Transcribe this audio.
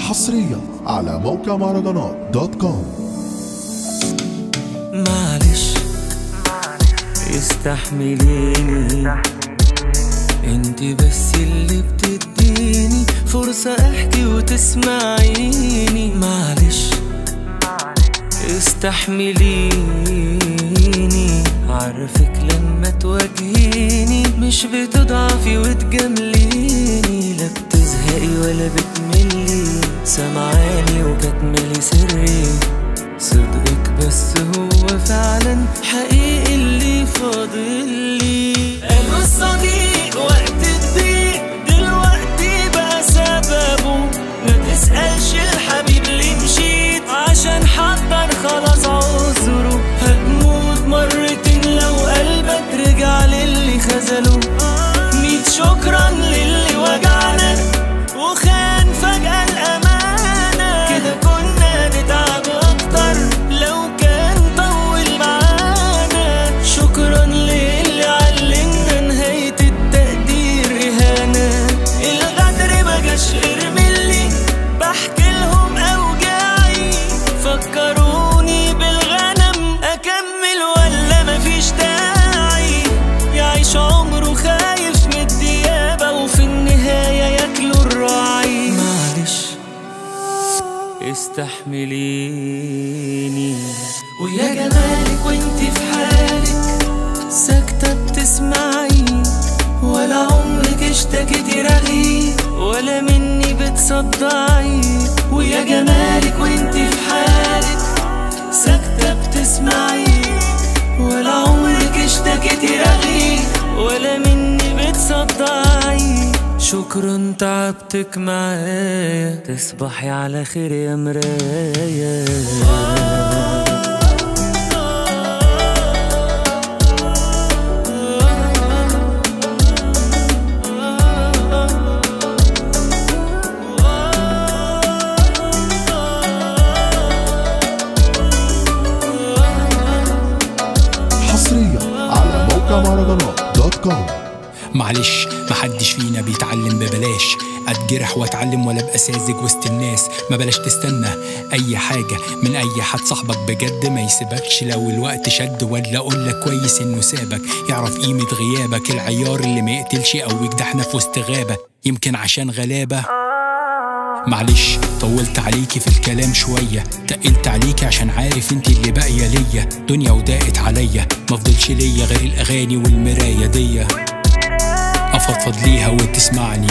حصريا على موقع مهرجانات دوت كوم معلش استحمليني انت بس اللي بتديني فرصة احكي وتسمعيني معلش استحمليني عارفك لما تواجهيني مش بتضعفي وتجامليني لا بتزهقي ولا بتملي سمعاني وكتملي سري صدقك بس هو فعلا حقيقي اللي فاضلي قالوا الصديق وقت الضيق دلوقتي بقى سببه ما تسألش الحبيب ليه مشيت عشان حضر خلاص عذره هتموت مرتين لو قلبك رجع للي خذله ميت شكرا للي وجعنا وخان فجأة الأمانة كده كنا نتعب أكتر لو كان طول معانا شكرا للي علمنا نهاية التقدير إهانة الغدر مجاش غير ملي بحكي لهم أوجاعي فكروني بالغنم أكمل ولا مفيش داعي يعيش عمره خايف من الديابة وفي النهاية ياكلوا الراعي معلش استحمليني ويا جمالك وانت في حالك ساكتة بتسمعي ولا عمرك اشتكيتي رغي ولا مني بتصدعي ويا جمالك وانت في حالك ساكتة بتسمعي ولا عمرك اشتكيتي رغي ولا مني بتصدعي شكرا تعبتك معايا تصبحي على خير يا مرايا حصريا على موقع مهرجانات دوت كوم معلش محدش فينا بيتعلم ببلاش اتجرح واتعلم ولا ابقى ساذج وسط الناس ما بلاش تستنى اي حاجه من اي حد صاحبك بجد ما يسيبكش لو الوقت شد ولا اقول لك كويس انه سابك يعرف قيمه غيابك العيار اللي ما يقتلش او يجدحنا في وسط غابه يمكن عشان غلابه معلش طولت عليكي في الكلام شوية تقلت عليكي عشان عارف انت اللي باقية ليا دنيا وضاقت عليا مفضلش ليا غير الأغاني والمراية دي أفضفض ليها وتسمعني